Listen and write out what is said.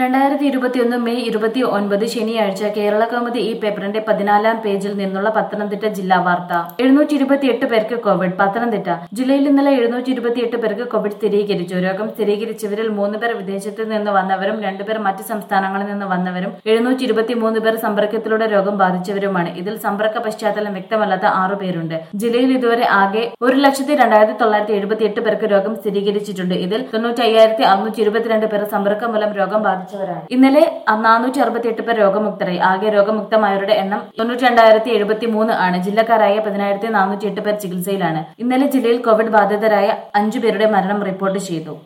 രണ്ടായിരത്തി ഇരുപത്തിയൊന്ന് മെയ് ഇരുപത്തി ഒൻപത് ശനിയാഴ്ച കേരള കൗമുദി ഈ പേപ്പറിന്റെ പതിനാലാം പേജിൽ നിന്നുള്ള പത്തനംതിട്ട ജില്ലാ വാർത്ത എഴുന്നൂറ്റി ഇരുപത്തിയെട്ട് പേർക്ക് കോവിഡ് പത്തനംതിട്ട ജില്ലയിൽ ഇന്നലെ എഴുന്നൂറ്റി ഇരുപത്തിയെട്ട് പേർക്ക് കോവിഡ് സ്ഥിരീകരിച്ചു രോഗം സ്ഥിരീകരിച്ചവരിൽ മൂന്ന് പേർ വിദേശത്ത് നിന്ന് വന്നവരും രണ്ടുപേർ മറ്റ് സംസ്ഥാനങ്ങളിൽ നിന്ന് വന്നവരും എഴുന്നൂറ്റി ഇരുപത്തിമൂന്ന് പേർ സമ്പർക്കത്തിലൂടെ രോഗം ബാധിച്ചവരുമാണ് ഇതിൽ സമ്പർക്ക പശ്ചാത്തലം വ്യക്തമല്ലാത്ത ആറു പേരുണ്ട് ജില്ലയിൽ ഇതുവരെ ആകെ ഒരു ലക്ഷത്തി രണ്ടായിരത്തി തൊള്ളായിരത്തി എഴുപത്തി എട്ട് പേർക്ക് രോഗം സ്ഥിരീകരിച്ചിട്ടുണ്ട് ഇതിൽ തൊണ്ണൂറ്റി അയ്യായിരത്തി അറുന്നൂറ്റി ഇരുപത്തിരണ്ട് പേർ സമ്പർക്കം മൂലം രോഗം ബാധിച്ചവരാണ് ഇന്നലെ നാനൂറ്റി അറുപത്തി എട്ട് പേർ രോഗമുക്തരായി ആകെ രോഗമുക്തമായവരുടെ എണ്ണം തൊണ്ണൂറ്റി രണ്ടായിരത്തി എഴുപത്തി മൂന്ന് ആണ് ജില്ലക്കാരായ പതിനായിരത്തി നാനൂറ്റി എട്ട് പേർ ചികിത്സയിലാണ് ഇന്നലെ ജില്ലയിൽ കോവിഡ് ബാധിതരായ അഞ്ചു പേരുടെ മരണം റിപ്പോർട്ട് ചെയ്തു